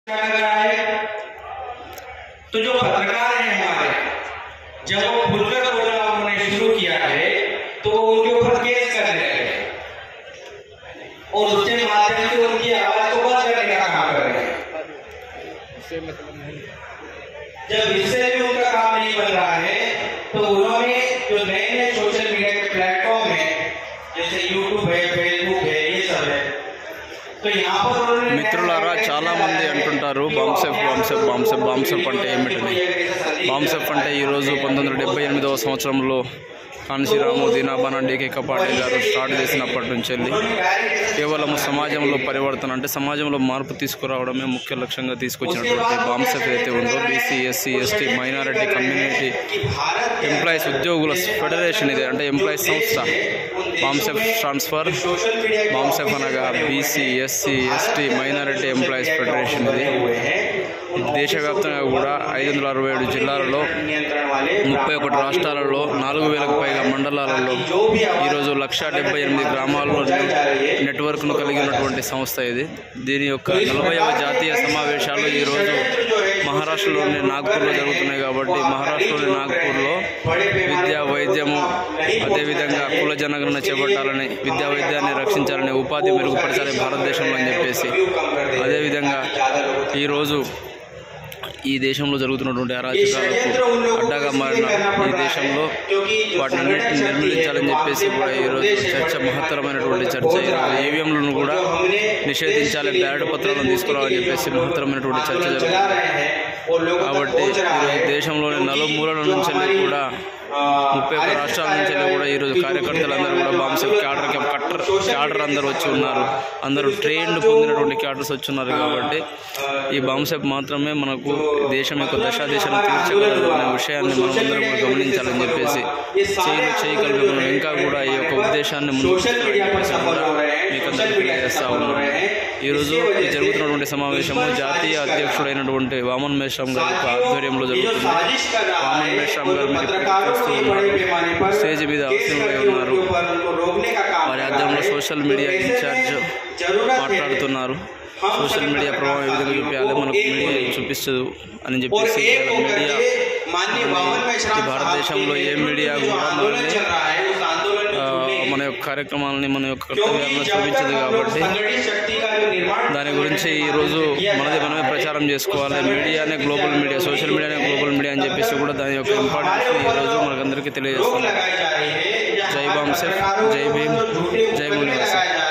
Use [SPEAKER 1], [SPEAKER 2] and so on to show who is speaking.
[SPEAKER 1] क्या कर रहा है तो जो पत्रकार हैं हमारे जब वो खुलकर बोलना उन्होंने शुरू किया है तो वो उनके ऊपर केस कर रहे हैं और उसके माध्यम से उनकी आवाज को बंद करने का काम कर रहे हैं जब इससे भी उनका काम नहीं बन रहा है तो उन्होंने जो नए नए सोशल मीडिया के प्लेटफॉर्म है जैसे यूट्यूब है फेसबुक है ये सब है तो यहाँ पर उन्होंने
[SPEAKER 2] మిత్రులారా చాలా మంది అంటుంటారు బాంసెఫ్ బాంసెఫ్ బాంసెఫ్ బాంసెఫ్ అంటే ఏమిటని బాంసెఫ్ అంటే ఈరోజు పంతొమ్మిది వందల డెబ్బై ఎనిమిదవ సంవత్సరంలో కాన్సీరాము దీనాబాన డీకే కపాటి గారు స్టార్ట్ చేసినప్పటి నుంచి వెళ్ళి కేవలం సమాజంలో పరివర్తన అంటే సమాజంలో మార్పు తీసుకురావడమే ముఖ్య లక్ష్యంగా తీసుకొచ్చినటువంటి బాంసెఫ్ ఏదైతే ఉందో BC SC ST minority community employees ఉద్యోగుల ఫెడరేషన్ ఇది అంటే ఎంప్లాయీస్ సంస్థ BAMCEF transfer
[SPEAKER 1] social media
[SPEAKER 2] BAMCEF అనగా BC SC ST minority employees federation ఇది దేశవ్యాప్తంగా కూడా ఐదు వందల అరవై ఏడు జిల్లాలలో
[SPEAKER 1] नियंत्रण वाले
[SPEAKER 2] ముప్పై ఒకటి రాష్ట్రాలలో నాలుగు వేలకు పైగా మండలాలలో ఈరోజు లక్ష డెబ్బై ఎనిమిది గ్రామాల్లో నెట్వర్క్ను కలిగి ఉన్నటువంటి సంస్థ ఇది దీని యొక్క నలభైవ జాతీయ సమావేశాలు ఈరోజు మహారాష్ట్రలోని నాగ్పూర్లో జరుగుతున్నాయి కాబట్టి మహారాష్ట్రలోని నాగ్పూర్లో విద్య వైద్యము అదేవిధంగా కుల జనగణన చేపట్టాలని విద్యా వైద్యాన్ని రక్షించాలని ఉపాధి మెరుగుపరచాలి భారతదేశంలో అని చెప్పేసి అదేవిధంగా ఈరోజు ఈ దేశంలో జరుగుతున్నటువంటి అరాచకాలకు అడ్డగా మారిన ఈ దేశంలో వాటినన్నింటిని నిర్మూలించాలని చెప్పేసి కూడా ఈరోజు చర్చ మహత్తరమైనటువంటి చర్చ ఈరోజు ఈవీఎంలను కూడా నిషేధించాలి బ్యాలెట్ పత్రాలను తీసుకురావాలని చెప్పేసి మహత్తరమైనటువంటి చర్చ జరుగుతుంది కాబట్టి ఈరోజు దేశంలోని నలుమూలల నుంచి వెళ్ళి కూడా ముప్పై ఒక్క రాష్ట్రాల నుంచి వెళ్ళి కూడా ఈరోజు కార్యకర్తలందరూ కూడా బాంసెఫ్ క్యాడర్ కట్టర్ క్యాడర్ అందరూ వచ్చి ఉన్నారు అందరూ ట్రైన్డ్ పొందినటువంటి క్యాడర్స్ వచ్చి ఉన్నారు కాబట్టి ఈ బాంసెఫ్ మాత్రమే మనకు దేశం యొక్క దశా దిశను తీర్చగలదు అనే విషయాన్ని మనం అందరం కూడా గమనించాలని చెప్పేసి చేయలు చేయగలిగి మనం ఇంకా కూడా ఈ యొక్క ఉద్దేశాన్ని ముందుకు
[SPEAKER 1] सोशल मीडिया पर
[SPEAKER 2] తీసుకెళ్ళాలని
[SPEAKER 1] सफल हो रहे हैं
[SPEAKER 2] మీకు
[SPEAKER 1] सोशल
[SPEAKER 2] అందరికీ
[SPEAKER 1] मीडिया पर
[SPEAKER 2] తెలియజేస్తా
[SPEAKER 1] सफल हो
[SPEAKER 2] ఉన్నాను
[SPEAKER 1] रहे हैं
[SPEAKER 2] ఈరోజు
[SPEAKER 1] इसी वजह
[SPEAKER 2] ఈ
[SPEAKER 1] से
[SPEAKER 2] జరుగుతున్నటువంటి సమావేశము జాతీయ అధ్యక్షుడైనటువంటి వామన్ మేశ్రామ్ గారి యొక్క ఆధ్వర్యంలో
[SPEAKER 1] ये जो
[SPEAKER 2] జరుగుతుంది
[SPEAKER 1] साजिश कर रहा
[SPEAKER 2] वामन
[SPEAKER 1] है
[SPEAKER 2] मेश्राम
[SPEAKER 1] वो
[SPEAKER 2] गाరు
[SPEAKER 1] जो
[SPEAKER 2] మీకు
[SPEAKER 1] पत्रकारों को ये बड़े पैमाने पर
[SPEAKER 2] స్టేజ్ మీద
[SPEAKER 1] केस
[SPEAKER 2] ఆసీనులై
[SPEAKER 1] करके
[SPEAKER 2] ఉన్నారు
[SPEAKER 1] उनके ऊपर उनको रोकने का काम
[SPEAKER 2] వారి
[SPEAKER 1] कर रहा
[SPEAKER 2] ఆధ్వర్యంలో
[SPEAKER 1] है।
[SPEAKER 2] సోషల్ మీడియా
[SPEAKER 1] तो ऐसे
[SPEAKER 2] ఇన్ఛార్జ్
[SPEAKER 1] में जरूरत है
[SPEAKER 2] మాట్లాడుతున్నారు సోషల్ మీడియా ప్రభావం ఏ విధంగా చూపించాలి మనకు మీడియా చూపిస్తదు అని
[SPEAKER 1] और
[SPEAKER 2] చెప్పేసి
[SPEAKER 1] एक होकर
[SPEAKER 2] మీడియా
[SPEAKER 1] के माननीय बावन में
[SPEAKER 2] ఈ భారతదేశంలో ఏ మీడియా కూడా
[SPEAKER 1] आंदोलन
[SPEAKER 2] మనల్ని
[SPEAKER 1] चल रहा है उस आंदोलन में
[SPEAKER 2] ఆ,
[SPEAKER 1] जुड़ने
[SPEAKER 2] మన యొక్క కార్యక్రమాలని మన యొక్క
[SPEAKER 1] क्योंकि
[SPEAKER 2] కర్తవ్యాలను
[SPEAKER 1] जब तक
[SPEAKER 2] చూపించదు
[SPEAKER 1] हम लोग
[SPEAKER 2] కాబట్టి
[SPEAKER 1] संगठित शक्ति का जो निर्माण
[SPEAKER 2] దాని గురించి ఈరోజు మనది మనమే ప్రచారం చేసుకోవాలి మీడియానే గ్లోబల్ మీడియా సోషల్ మీడియానే గ్లోబల్ మీడియా అని చెప్పేసి కూడా దాని యొక్క ఇంపార్టెన్స్ ఈరోజు మనకందరికీ
[SPEAKER 1] रोक
[SPEAKER 2] తెలియజేస్తుంది
[SPEAKER 1] लगाई जा रही है
[SPEAKER 2] జై బాంసెఫ్ జై భీమ్ జై మునివాస